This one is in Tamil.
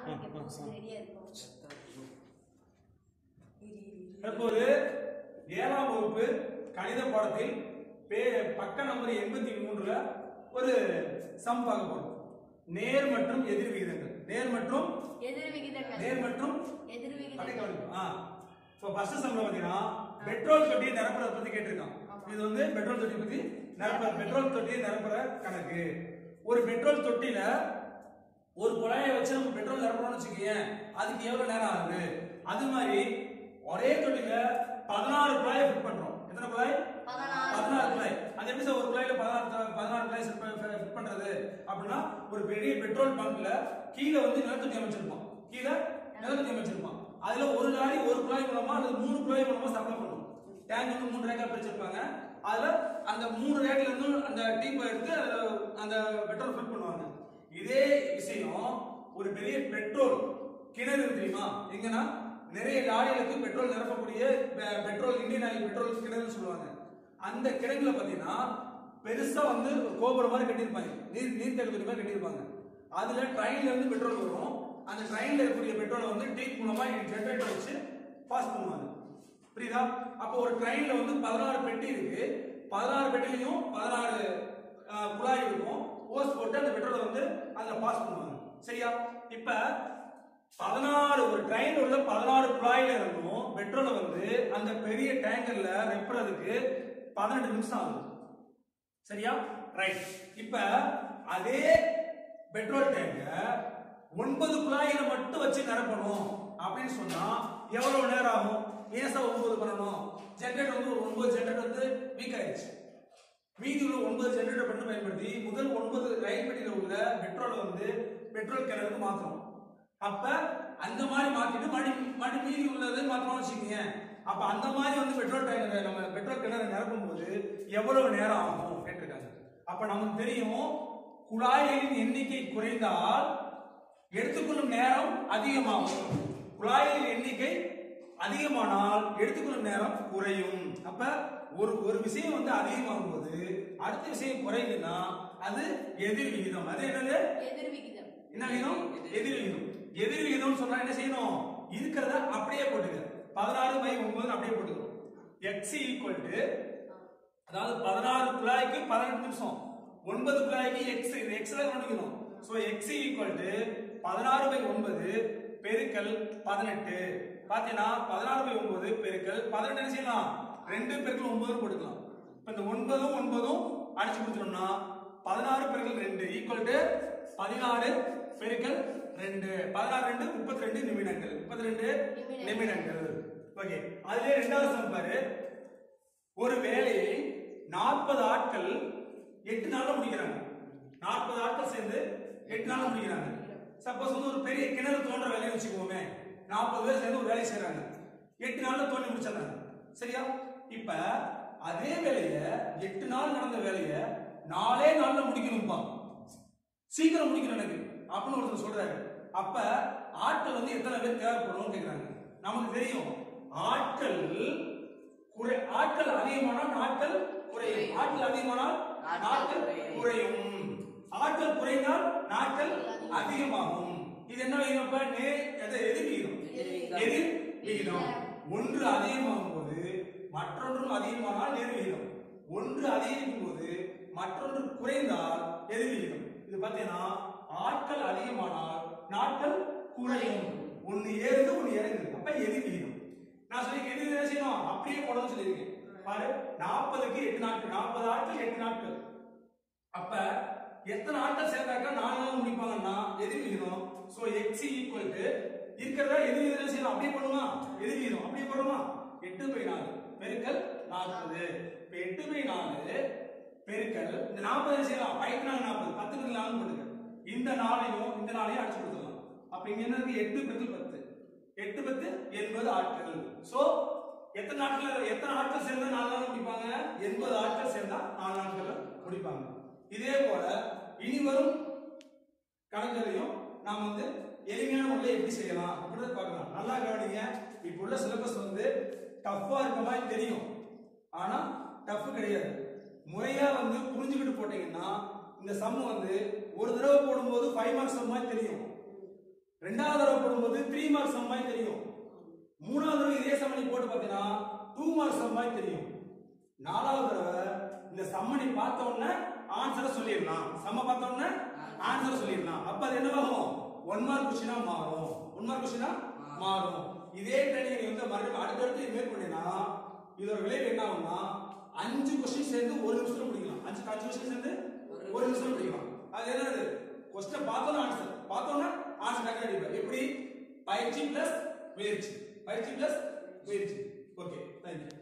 ஆரம்பிக்க ரெடியா இருக்கும் தற்போது ஏழாம் வகுப்பு கணித பாடத்தில் பே பக்க நம்பர் எண்பத்தி மூன்றுல ஒரு சம் பார்க்க போறோம் நேர் மற்றும் எதிர் விகிதங்கள் நேர் மற்றும் எதிர் விகிதங்கள் நேர் மற்றும் எதிர் அப்படியே விகிதங்கள் கவனிக்கணும். ஆ இப்போ ஃபர்ஸ்ட் சம்ல பாத்தீங்கன்னா பெட்ரோல் தொட்டி நிரப்புறத பத்தி கேட்டிருக்கான் இது வந்து பெட்ரோல் தொட்டி பத்தி நிரப்புற பெட்ரோல் தொட்டி நிரப்புற கணக்கு ஒரு பெட்ரோல் தொட்டில ஒரு குழாயை வச்சு நம்ம பெட்ரோல் நிரப்புறோம்னு வச்சுக்கோங்க அதுக்கு எவ்வளவு நேரம் ஆகுது அது மாதிரி ஒரே தொட்டில பதினாறு குழாயை ஃபிட் பண்றோம் எத்தனை குழாய் பதினாறு. பதினாறு குழாய் அது எப்படி சார் ஒரு குழாயில பதினாறு த- பதினாறு குழாய் ஃபிட் பண்றது அப்படின்னா ஒரு பெரிய பெட்ரோல் பங்க்ல கீழே வந்து நிலத்தொட்டி அமைச்சிருப்போம் கீழே நிலத்தொட்டி அமைச்சிருப்பான் அதுல ஒரு லாரி ஒரு குழாய் மூலமா அல்லது மூணு குழாய் மூலமா சப்ளை பண்ணும் டேங்க் வந்து மூணு ரேக்கா பிரிச்சிருப்பாங்க அதுல அந்த மூணு ரேக்ல இருந்து அந்த டீப் எடுத்து அதுல அந்த பெட்ரோல் ஃபில் பண்ணுவாங்க இதே விஷயம் ஒரு பெரிய பெட்ரோல் கிணறு இருக்கு தெரியுமா எங்கன்னா நிறைய லாரிகளுக்கு பெட்ரோல் நிரப்பக்கூடிய பெ- பெட்ரோல் இந்தியன் ஆயில் பெட்ரோல் கிணறுன்னு சொல்லுவாங்க அந்த கிணறுல பாத்தீங்கன்னா பெருசா வந்து ஒரு கோபுரம் மாதிரி கட்டியிருப்பாங்க நீர் நீர் கழிவு மாதிரி கட்டியிருப்பாங்க அதுல ட்ரெயின்ல இருந்து பெட்ரோல் வரும் அந்த ட்ரெயின்ல இருக்கக்கூடிய பெட்ரோலை வந்து டீப் மூலமா ஜென்ரேட்டர் வச்சு பாஸ் பண்ணுவாங்க புரியுதா அப்போ ஒரு ட்ரெயின்ல வந்து பதினாறு பெட்டி இருக்கு பதினாறு பெட்டிலையும் பதினாறு அஹ், குழாய் இருக்கும் ஓஸ் போட்டு அந்த பெட்ரோலை வந்து அதுல பாஸ் பண்ணுவாங்க சரியா இப்ப பதினாறு ஒரு ட்ரெயின் உள்ள பதினாறு குழாயில இருந்தும் பெட்ரோலை வந்து அந்த பெரிய டேங்கர்ல ரெப்புறதுக்கு பதினெட்டு நிமிஷம் ஆகுது சரியா ரைட் இப்ப அதே பெட்ரோல் டேங்க ஒன்பது குழாய்களை மட்டும் வச்சு நிரப்பணும் அப்படின்னு சொன்னா எவ்வளவு நேரம் ஆகும் ஏன் சார் ஒன்பது பண்ணணும் ஜென்ரேட்டர் வந்து ஒரு ஒன்பது ஜென்ரேட்டர் வந்து வீக் ஆயிடுச்சு மீதி உள்ள ஒன்பது ஜென்ரேட்டர் பண்ணி பயன்படுத்தி முதல் ஒன்பது ரயில் பெட்டியில உள்ள பெட்ரோலை வந்து பெட்ரோல் கிணறுக்கு மாத்துறோம் அப்ப அந்த மாதிரி மாத்திட்டு மறுபடி மறுபடி மீதி உள்ளதை மாத்தணும்னு வச்சுக்கோங்க அப்ப அந்த மாதிரி வந்து பெட்ரோல் டேங்கர் நம்ம பெட்ரோல் கிணறு நிரப்பும் போது எவ்வளவு நேரம் ஆகும் கேட்டிருக்காங்க அப்ப நமக்கு தெரியும் குழாய்களின் எண்ணிக்கை குறைந்தால் எடுத்துக்கொள்ளும் நேரம் அதிகமாகும் குழாய்களின் எண்ணிக்கை அதிகமானால் எடுத்துக்கொள்ளும் நேரம் குறையும் அப்ப ஒரு ஒரு விஷயம் வந்து அதிகமாகும் போது அடுத்த விஷயம் குறையுதுன்னா அது எதிர் விகிதம் அது என்னது எதிர் விகிதம் என்ன விகிதம் எதிர் விகிதம் எதிர் விகிதம்னு சொன்னா என்ன செய்யணும் இருக்கிறத அப்படியே போட்டுக்க பதினாறு பை ஒன்பது அப்படியே போட்டுக்கணும் எக்ஸ் ஈக்குவல் டு அதாவது பதினாறு குழாய்க்கு பதினெட்டு நிமிஷம் ஒன்பது குழாய்க்கு எக்ஸ் இது எக்ஸ்ல கண்டுக்கணும் சோ எக்ஸ் ஈக்குவல் டு பதினாறு பை ஒன்பது பெருக்கல் பதினெட்டு பாத்தீங்கன்னா பதினாறு பை ஒன்பது பெருக்கல் பதினெட்டு என்ன செய்யலாம் ரெண்டு பெருக்கல் ஒன்பது போட்டுக்கலாம் இப்ப இந்த ஒன்பதும் ஒன்பதும் அடிச்சு கொடுத்துட்டோம்னா பதினாறு பெருக்கல் ரெண்டு ஈக்குவல் டு பதினாறு பெருக்கல் ரெண்டு பதினாறு ரெண்டு முப்பத்தி ரெண்டு நிமிடங்கள் முப்பத்தி ரெண்டு நிமிடங்கள் ஓகே அதுல ரெண்டாவது சம் பாரு ஒரு வேலையை நாற்பது ஆட்கள் எட்டு நாள்ல முடிக்கிறாங்க நாற்பது ஆட்கள் சேர்ந்து எட்டு நாள்ல முடிக்கிறாங்க சப்போஸ் வந்து ஒரு பெரிய கிணறு தோன்ற வேலையை வச்சுக்குவோமே நாற்பது பேர் சேர்ந்து ஒரு வேலையை செய்றாங்க எட்டு நாள்ல தோண்டி முடிச்சிடறாங்க சரியா இப்ப அதே வேலைய எட்டு நாள் நடந்த வேலைய நாலே நாள்ல முடிக்கணும்பா சீக்கிரம் முடிக்கணும் எனக்கு அப்படின்னு ஒருத்தர் சொல்றாரு அப்ப ஆட்கள் வந்து எத்தனை பேர் தேவைப்படும் கேக்குறாங்க நமக்கு தெரியும் ஆட்கள் குறை ஆட்கள் அதிகமானால் நாட்கள் குறையும் ஆட்கள் அதிகமானால் நாட்கள் குறையும் ஆட்கள் குறைந்தால் நாட்கள் அதிகமாகும் இது என்ன விகிதம் இப்ப நே எது- எதிர் விகிதம் எதிர் விகிதம் ஒன்று அதிகமாகும் போது மற்றொன்றும் அதிகமானால் நேர் விகிதம் ஒன்று அதிகரிக்கும் போது மற்றொன்று குறைந்தால் எதிர் விகிதம் இது பார்த்தீங்கன்னா ஆட்கள் அதிகமானால் நாட்கள் குறையும் ஒன்னு ஏறுது ஒன்னு இறங்குது அப்ப எதிர் விகிதம் நான் சொல்லி எதிர் என்ன செய்யணும் அப்படியே போடணும்னு சொல்லியிருக்கேன் பாரு நாற்பதுக்கு எட்டு நாட்கள் நாற்பது ஆட்கள் எட்டு நாட்கள் அப்ப எத்தனை ஆட்கள் சேர்ந்தாக்கா நாலு நாள் முடிப்பாங்கன்னா எதிர் விகிதம் சோ எக்ஸ் ஈக்குவல் டு இருக்கிறத எதிர் விகிதம் செய்யலாம் அப்படியே பண்ணுமா எதிர் விகிதம் அப்படியே பண்ணுமா எட்டு பை நாலு பெருக்கல் நாற்பது இப்ப எட்டு பை நாலு பெருக்கல் இந்த நாற்பது என்ன செய்யலாம் பைக்கு நாலு நாற்பது பத்துக்கு நாலு போட்டுக்க இந்த நாளையும் இந்த நாளையும் அடிச்சு கொடுத்துடலாம் அப்ப இங்க என்ன இருக்கு எட்டு பெருக்கல் பத்து எட்டு பத்து எண்பது ஆட்கள் சோ எத்தனை நாட்கள் எத்தனை ஆட்கள் சேர்ந்தா நாலு நாள் முடிப்பாங்க எண்பது ஆட்கள் சேர்ந்தா நாலு நாட்கள் முடிப்பாங்க இதே போல இனி வரும் கணக்குகளையும் நாம் வந்து எளிமையான முறையில் எப்படி செய்யலாம் அப்படின்றத பார்க்கலாம் நல்லா கவனிங்க இப்போ உள்ள சிலபஸ் வந்து டஃப்பா இருக்க மாதிரி தெரியும் ஆனா டஃப் கிடையாது முறையா வந்து புரிஞ்சுக்கிட்டு போட்டீங்கன்னா இந்த சம் வந்து ஒரு தடவை போடும்போது ஃபைவ் மார்க்ஸ் மாதிரி தெரியும் ரெண்டாவது தடவை போடும்போது த்ரீ மார்க் சம் மாதிரி தெரியும் மூணாவது தடவை இதே சம்மணி போட்டு பார்த்தீங்கன்னா டூ மார்க் சம் மாதிரி தெரியும் நாலாவது தடவை இந்த சம்மணி பார்த்த உடனே ஆன்சரை சொல்லிடலாம் சம்ம பார்த்த உடனே ஆன்சரை சொல்லிடலாம் அப்ப அது என்னவாகும் ஒன் மார்க் கொஸ்டினா மாறும் ஒன் மார்க் கொஸ்டினா மாறும் இதே ட்ரைனிங் நீ வந்து மறுபடியும் அடுத்தடுத்து இது மேல் பண்ணினா இதோட விளைவு என்ன ஆகும்னா அஞ்சு கொஸ்டின் சேர்ந்து ஒரு நிமிஷத்துல முடிக்கலாம் அஞ்சு அஞ்சு கொஸ்டின் சேர்ந்து ஒரு நிமிஷம் முடிக்கலாம் அது என்னது கொஸ்டின் பார்த்தோம் ஆன்சர் பார்த்தோம்னா ஆன்சர் டக்கு அடிப்பேன் எப்படி பயிற்சி பிளஸ் முயற்சி பயிற்சி பிளஸ் முயற்சி ஓகே தேங்க்யூ